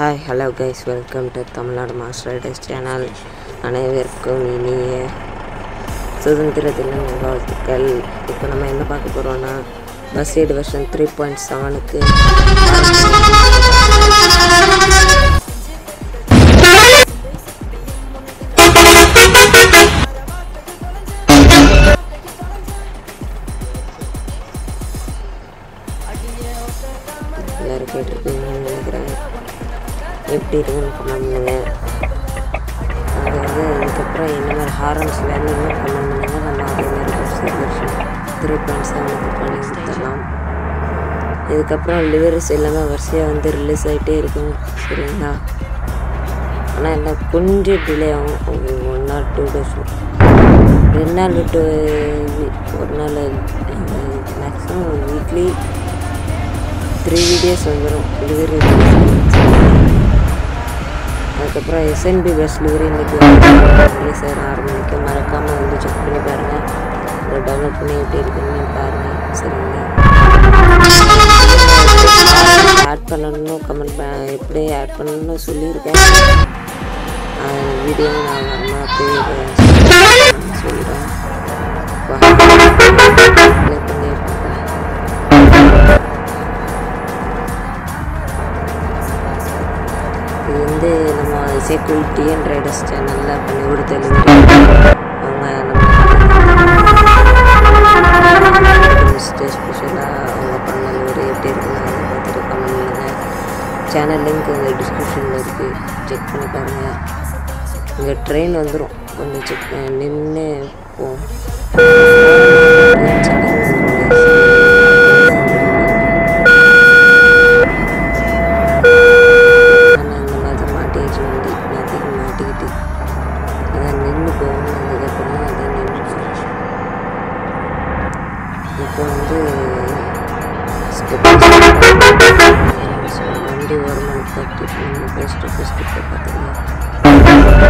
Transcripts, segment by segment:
hi hello guys welcome to Tamil Nadu master riders channel அனைவருக்கும் இனிய சுதந்திர தின நல்வாழ்த்துக்கள் இப்போ நம்ம என்ன பார்க்க போகிறோம்னா bus aid version three point செவனுக்கு எல்லோரும் கேட்டிருப்பீங்கன்னு நினைக்கிறேன் எப்படி இருக்குன்னு கமெண்ட் பண்ணுங்க அது வந்து இதுக்கப்புறம் என்ன மாதிரி ஹாரன்ஸ் வேணும்னு கமெண்ட் பண்ணுங்க நம்ம அதே மாதிரி பஸ் வெர்ஷன் த்ரீ பாயிண்ட் செவனுக்கு பண்ணி கொடுத்துடலாம் இதுக்கப்புறம் லிவரிஸ் எல்லாமே வரிசையாக வந்து ரிலீஸ் ஆகிட்டே இருக்கும் சரிங்களா ஆனால் என்ன கொஞ்சம் டிலே ஆகும் ஒரு ஒன் ஆர் டூ டேஸ் ரெண்டு நாள் விட்டு ஒரு நாள் மேக்ஸிமம் வீக்லி த்ரீ வீடியோஸ் வந்துடும் டெலிவரி அதுக்கப்புறம் எஸ்என்பி பஸ் டெலிவரி இன்றைக்கி ரிலீஸ் ஆகிடும் ஆறு மணிக்கு மறக்காமல் வந்து செக் பண்ணி பாருங்கள் அதை டவுன்லோட் பண்ணி எப்படி இருக்குன்னு பாருங்கள் சரிங்களா ஆட் பண்ணணும்னு கமெண்ட் ப எப்படி ஆட் பண்ணணும்னு சொல்லியிருக்கேன் வீடியோ நான் வரமா போய் சொல்கிறேன் ப்ளே பண்ணி இது வந்து நம்ம இசைக்குள் டிஎன் ரைடர்ஸ் சேனலில் பண்ணி கொடுத்த டெலிவரி அவங்க நம்ம ஸ்பெஷலாக அவங்க பண்ண டெலிவரி எப்படி இருக்குன்னு அதை பார்த்துட்டு கமெண்ட் பண்ணுங்கள் சேனல் லிங்க் உங்கள் டிஸ்கிரிப்ஷனில் இருக்குது செக் பண்ணி பாருங்கள் இங்கே ட்ரெயின் வந்துடும் கொஞ்சம் செக் நின்று போவோம் ஆனால் இந்த மாதிரி மாட்டிக்கிச்சு வண்டி நேற்றுக்கு மாட்டிக்கிட்டு அதான் நின்று போகணும் அதுக்கப்புறம் அதான் நின்று இப்போ வந்து step வண்டி வருமானு பார்த்து நம்ம ஃபஸ்ட்டு ஃபஸ்ட்டு இப்போ பார்த்துக்கலாம்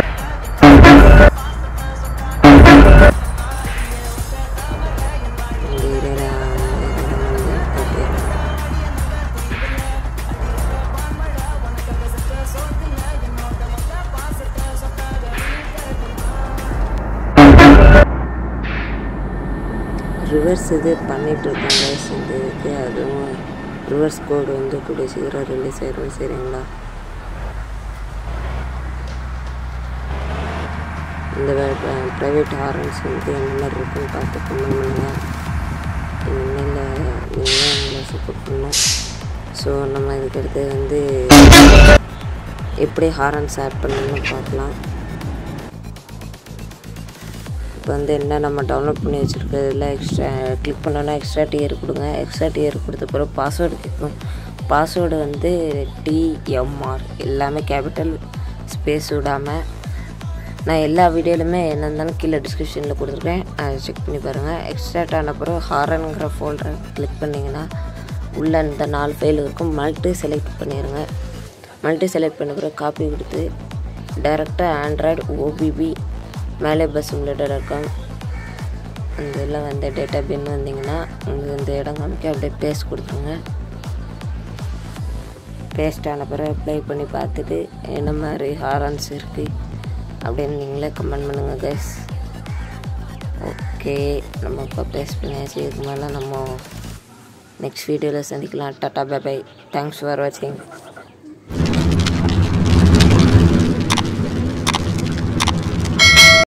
ரிவர்ஸ் இது பண்ணிகிட்ருக்கோம் கைஸ் இந்த இதுக்கு அதுவும் ரிவர்ஸ் கோடு வந்து கூடிய சீக்கிரம் ரிலீஸ் ஆயிடும் சரிங்களா இந்த ப்ரைவேட் ஹாரன்ஸ் வந்து என்ன மாதிரி இருக்குன்னு பார்த்து கமெண்ட் பண்ணுங்கள் இனிமேல் நீங்கள் எங்களை சப்போர்ட் பண்ணணும் ஸோ நம்ம இதுக்கடுத்து வந்து எப்படி ஹாரன்ஸ் ஆட் பண்ணணும்னு பார்க்கலாம் இப்போ வந்து என்ன நம்ம டவுன்லோட் பண்ணி வச்சுருக்கிறதுல எக்ஸ்ட்ரா கிளிக் பண்ணோன்னா எக்ஸ்ட்ரா டியர் கொடுங்க எக்ஸ்ட்ரா டியர் கொடுத்த பிறகு பாஸ்வேர்டு கேட்கும் பாஸ்வேர்டு வந்து டிஎம்ஆர் எல்லாமே கேபிட்டல் ஸ்பேஸ் விடாமல் நான் எல்லா வீடியோலையுமே என்ன இருந்தாலும் கீழே டிஸ்கிரிப்ஷனில் கொடுத்துருக்கேன் அதை செக் பண்ணி பாருங்கள் எக்ஸ்ட்ராக்ட் ஆன பிறகு ஹாரனுங்கிற ஃபோல்டரை கிளிக் பண்ணிங்கன்னா உள்ளே இந்த நாலு ஃபைல் இருக்கும் மல்டி செலக்ட் பண்ணிடுங்க மல்டி செலக்ட் பண்ண பிறகு காப்பி கொடுத்து டைரெக்டாக ஆண்ட்ராய்டு ஓபிபி மேலே பஸ் சிமுலேட்டர் இருக்கும் அந்த இதில் வந்து டேட்டா பின் வந்தீங்கன்னா உங்களுக்கு இந்த இடம் காமிக்க அப்படியே பேஸ்ட் கொடுத்துருங்க பேஸ்ட் ஆன பிறகு ப்ளே பண்ணி பார்த்துட்டு என்ன மாதிரி ஹாரன்ஸ் இருக்குது அப்படின்னு நீங்களே கமெண்ட் பண்ணுங்கள் கைஸ் ஓகே நம்ம இப்போ பேஸ்ட் பண்ணியாச்சு இதுக்கு மேலே நம்ம நெக்ஸ்ட் வீடியோவில் சந்திக்கலாம் டாட்டா பை பை தேங்க்ஸ் ஃபார் வாட்சிங்